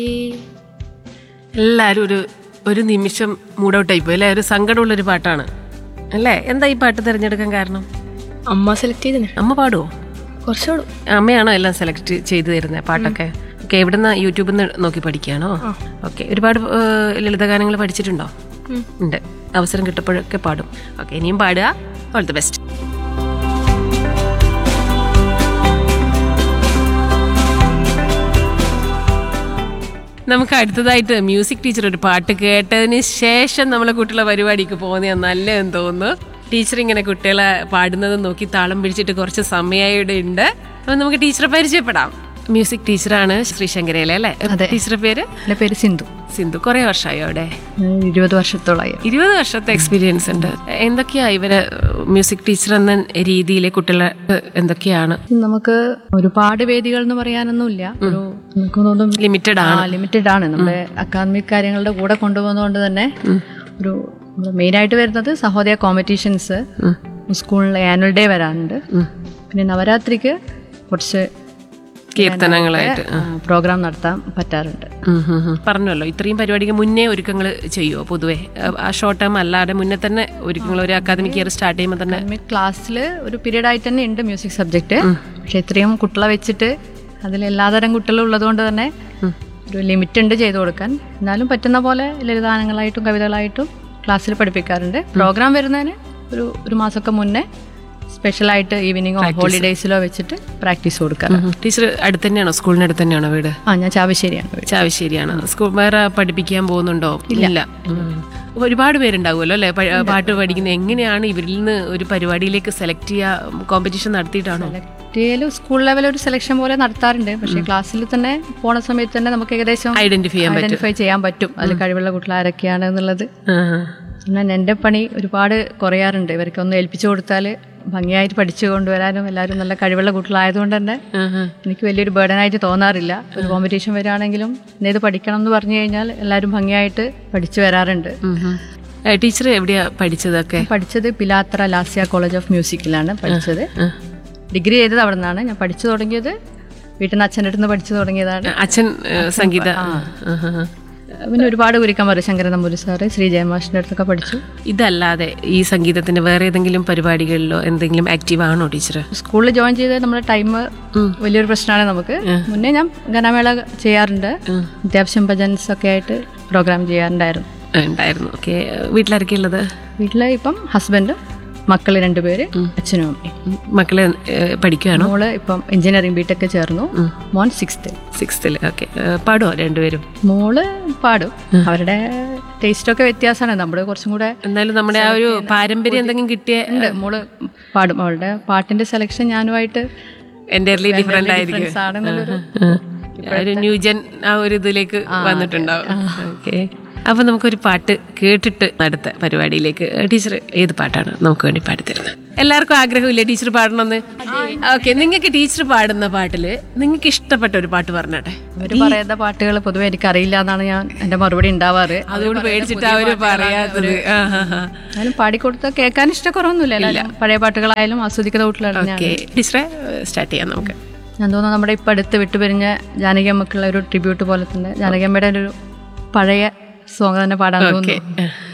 എല്ലാവരും ഒരു ഒരു നിമിഷം മൂഡൌട്ടായി പോയി അല്ലേ ഒരു സങ്കടമുള്ളൊരു പാട്ടാണ് അല്ലേ എന്താ ഈ പാട്ട് തിരഞ്ഞെടുക്കാൻ കാരണം അമ്മ സെലക്ട് ചെയ്തിന് അമ്മ പാടുവോ കുറച്ചോളൂ അമ്മയാണോ എല്ലാം സെലക്ട് ചെയ്തു തരുന്നത് പാട്ടൊക്കെ ഓക്കെ എവിടുന്ന് യൂട്യൂബിൽ നിന്ന് നോക്കി പഠിക്കുകയാണോ ഓക്കെ ഒരുപാട് ഏഹ്, ലളിതഗാനങ്ങൾ പഠിച്ചിട്ടുണ്ടോ ഉണ്ട് അവസരം കിട്ടപ്പോഴൊക്കെ പാടും ഓക്കെ ഇനിയും പാടുക ഓൾ ദി ബെസ്റ്റ് നമുക്ക് അടുത്തതായിട്ട് മ്യൂസിക് ടീച്ചർ ഒരു പാട്ട് കേട്ടതിന് ശേഷം നമ്മളെ കുട്ടികളെ പരിപാടിക്ക് പോകുന്ന നല്ലതെന്ന് തോന്നുന്നു ടീച്ചർ ഇങ്ങനെ കുട്ടികളെ പാടുന്നത് നോക്കി താളം പിടിച്ചിട്ട് കുറച്ച് സമയമായിട്ട് ഉണ്ട് അപ്പൊ നമുക്ക് ടീച്ചറെ പരിചയപ്പെടാം മ്യൂസിക് ടീച്ചറാണ് ശ്രീശങ്കരയിലെ അല്ലേ ടീച്ചറുടെ പേര് എൻ്റെ പേര് സിന്ധു സിന്ധു കുറെ വർഷമായോ അവിടെ ഞാൻ ഇരുപത് വർഷത്തോളമായി ഇരുപത് വർഷത്തെ എക്സ്പീരിയൻസ് ഉണ്ട് എന്തൊക്കെയാ ഇവര് മ്യൂസിക് ടീച്ചർ എന്ന രീതിയിൽ കുട്ടികളെ എന്തൊക്കെയാണ് നമുക്ക് ഒരുപാട് വേദികൾ എന്ന് പറയാനൊന്നുമില്ല ഒരു നമുക്ക് തോന്നുന്നു ലിമിറ്റഡ് ആണ് ലിമിറ്റഡ് ആണ് നമ്മുടെ അക്കാദമിക് കാര്യങ്ങളുടെ കൂടെ കൊണ്ടുപോകുന്നതുകൊണ്ട് തന്നെ ഒരു മെയിൻ ആയിട്ട് വരുന്നത് സഹോദയ കോമ്പറ്റീഷൻസ് സ്കൂളിലെ ആനുവൽ ഡേ വരാറുണ്ട് പിന്നെ നവരാത്രിക്ക് കുറച്ച് കീർത്തനങ്ങളായിട്ട് പ്രോഗ്രാം നടത്താൻ പറ്റാറുണ്ട് ഉം ഉം ഉം. പറഞ്ഞല്ലോ ഇത്രയും പരിപാടിക്ക് മുന്നേ ഒരുക്കങ്ങൾ ചെയ്യുമോ പൊതുവെ ആ ഷോർട്ട് ടൈം അല്ലാതെ മുന്നേ തന്നെ ഒരുക്കങ്ങൾ ഒരു അക്കാദമിക് ഇയർ സ്റ്റാർട്ട് ചെയ്യുമ്പോൾ തന്നെ അക്കാദമിക് ക്ലാസ്സിൽ ഒരു പീരീഡ് ആയിട്ട് തന്നെ ഉണ്ട് മ്യൂസിക് സബ്ജക്റ്റ് പക്ഷെ ഇത്രയും കുട്ടികളെ വെച്ചിട്ട് അതിൽ എല്ലാതരം കുട്ടികളും ഉള്ളതുകൊണ്ട് തന്നെ ഒരു ലിമിറ്റ് ഉണ്ട് ചെയ്തു കൊടുക്കാൻ എന്നാലും പറ്റുന്ന പോലെ ലളിതാനങ്ങളായിട്ടും കവിതകളായിട്ടും ക്ലാസ്സിൽ പഠിപ്പിക്കാറുണ്ട് പ്രോഗ്രാം വരുന്നതിന് ഒരു ഒരു മാസമൊക്കെ മുന്നേ സ്പെഷ്യലായിട്ട് ഈവനിങ്ങോ ഹോളിഡേയ്സിലോ വെച്ചിട്ട് പ്രാക്ടീസ് കൊടുക്കാറ് ടീച്ചർ അടുത്ത് തന്നെയാണോ സ്കൂളിന് അടുത്ത് തന്നെയാണോ വീട് ആ ഞാൻ ചാവശ്ശേരിയാണ് വീട്. ചാവശ്ശേരിയാണ് സ്കൂൾ വേറെ പഠിപ്പിക്കാൻ പോകുന്നുണ്ടോ ഇല്ല ഉം. ഒരുപാട് പേരുണ്ടാവുമല്ലോ അല്ലെ പാട്ട് പഠിക്കുന്ന എങ്ങനെയാണ് ഇവരിൽ നിന്ന് ഒരു പരിപാടിയിലേക്ക് സെലക്ട് ചെയ്യുക കോമ്പറ്റീഷൻ നടത്തിയിട്ടാണോ സെലക്ട് സ്കൂൾ ലെവൽ ഒരു സെലക്ഷൻ പോലെ നടത്താറുണ്ട് പക്ഷേ ക്ലാസ്സിൽ തന്നെ പോണ സമയത്ത് തന്നെ നമുക്ക് ഏകദേശം ഐഡന്റിഫൈ ചെയ്യാൻ പറ്റും ഐഡന്റിഫൈ ചെയ്യാൻ പറ്റും അതിൽ കഴിവുള്ള കുട്ടികൾ ആരൊക്കെയാണ് എന്നുള്ളത് ആ, എന്നാൽ എൻ്റെ പണി ഒരുപാട് കുറയാറുണ്ട് ഇവർക്കൊന്ന് ഏൽപ്പിച്ചു കൊടുത്താൽ ഭംഗിയായിട്ട് പഠിച്ചു കൊണ്ടുവരാനും എല്ലാവരും നല്ല കഴിവുള്ള കുട്ടികളായതുകൊണ്ട് തന്നെ ആ, ആ. എനിക്ക് വലിയൊരു ബേർഡനായിട്ട് തോന്നാറില്ല ഒരു കോമ്പറ്റീഷൻ വരികയാണെങ്കിലും ഇന്നത് പഠിക്കണം എന്ന് പറഞ്ഞു കഴിഞ്ഞാൽ എല്ലാവരും ഭംഗിയായിട്ട് പഠിച്ചു വരാറുണ്ട് ഉം, ഉം. ഏ, ടീച്ചർ എവിടെയാ പഠിച്ചതൊക്കെ പഠിച്ചത് പിലാത്ര ലാസ്യ കോളേജ് ഓഫ് മ്യൂസിക്കിലാണ് പഠിച്ചത് ഡിഗ്രി ചെയ്തത് അവിടെ നിന്നാണ് ഞാൻ പഠിച്ചു തുടങ്ങിയത് വീട്ടിൽ നിന്ന് അച്ഛൻ്റെ അടുത്ത് നിന്ന് പഠിച്ചു തുടങ്ങിയതാണ് അച്ഛൻ ഏ, സംഗീത ആ, ആ, ആ. പിന്നെ ഒരുപാട് ഗുരുക്കന്മാർ ശങ്കരൻ നമ്പൂരി സാറ് ശ്രീ ജയമാഷിൻ്റെ അടുത്തൊക്കെ പഠിച്ചു ഇതല്ലാതെ ഈ സംഗീതത്തിന്റെ വേറെ ഏതെങ്കിലും പരിപാടികളിലോ എന്തെങ്കിലും ആക്റ്റീവ് ആണോ ടീച്ചർ സ്കൂളിൽ ജോയിൻ ചെയ്ത് നമ്മുടെ ടൈം വലിയൊരു പ്രശ്നമാണ് നമുക്ക് മുന്നേ ഞാൻ ഗാനമേള ചെയ്യാറുണ്ട് അത്യാവശ്യം ഭജൻസ് ഒക്കെ ആയിട്ട് പ്രോഗ്രാം ചെയ്യാറുണ്ടായിരുന്നു ഉണ്ടായിരുന്നു ഓക്കെ വീട്ടിലാരൊക്കെ ഉള്ളത് വീട്ടിൽ ഇപ്പം ഹസ്ബൻഡും മക്കൾ രണ്ടുപേര് അച്ഛനും അമ്മയും ഉം. മക്കള് ഏ, പഠിക്കുകയാണോ മോള് ഇപ്പം എഞ്ചിനീയറിംഗ് ബിടെക് ചേർന്നു മോൻ സിക്സ്ത്തിൽ സിക്സ്ത്തിൽ ഓക്കെ പാടുമോ രണ്ടുപേരും മോള് പാടും അവരുടെ ടേസ്റ്റൊക്കെ വ്യത്യാസമാണ് നമ്മുടെ കുറച്ചും കൂടെ എന്നാലും നമ്മുടെ ആ ഒരു പാരമ്പര്യം എന്തെങ്കിലും കിട്ടിയ ഉണ്ട് മോള് പാടും അവളുടെ പാട്ടിന്റെ സെലക്ഷൻ ഞാനുമായിട്ട് എൻ്റയർലി ഡിഫറെന്റ് ആയിരിക്കും difference ആണെന്നുള്ളൊരു ആ, ഒരു ന്യൂജൻ ആ ഒരു ഇതിലേക്ക് വന്നിട്ടുണ്ടാവും ഓക്കെ അപ്പൊ നമുക്കൊരു പാട്ട് കേട്ടിട്ട് അടുത്ത പരിപാടിയിലേക്ക് ടീച്ചർ ഏത് പാട്ടാണ് നമുക്ക് വേണ്ടി പാടിത്തരുന്നത് എല്ലാവർക്കും ആഗ്രഹമില്ലേ ടീച്ചർ പാടണമെന്ന് ഓക്കെ നിങ്ങൾക്ക് ടീച്ചർ പാടുന്ന പാട്ടില് നിങ്ങൾക്ക് ഇഷ്ടപ്പെട്ട ഒരു പാട്ട് പറഞ്ഞാട്ടെ അവര് പറയുന്ന പാട്ടുകൾ പൊതുവെ എനിക്ക് അറിയില്ല എന്നാണ് ഞാൻ എന്റെ മറുപടി ഉണ്ടാവാറ് അതുകൊണ്ട് പേടിച്ചിട്ട് അവര് പറയാത്തത് ആ, ആ, ആ. എന്നാലും പാടിക്കൊടുത്ത കേൾക്കാൻ ഇഷ്ടക്കുറവൊന്നുമില്ല എല്ലാവരും പഴയ പാട്ടുകളായാലും ആസ്വദിക്കുന്ന കൂട്ടിലാണ് ഞാൻ ഓക്കെ ടീച്ചറെ സ്റ്റാർട്ട് ചെയ്യാം നമുക്ക് ഞാൻ തോന്നുന്നു നമ്മുടെ ഇപ്പം അടുത്ത് വിട്ടുപിരിഞ്ഞ ജാനകിയമ്മക്കുള്ള ഒരു ട്രിബ്യൂട്ട് പോലെ തന്നെ ജാനകിയമ്മയുടെ ഒരു പഴയ സോങ് തന്നെ പാടാൻ തോന്നുന്നു ഓക്കെ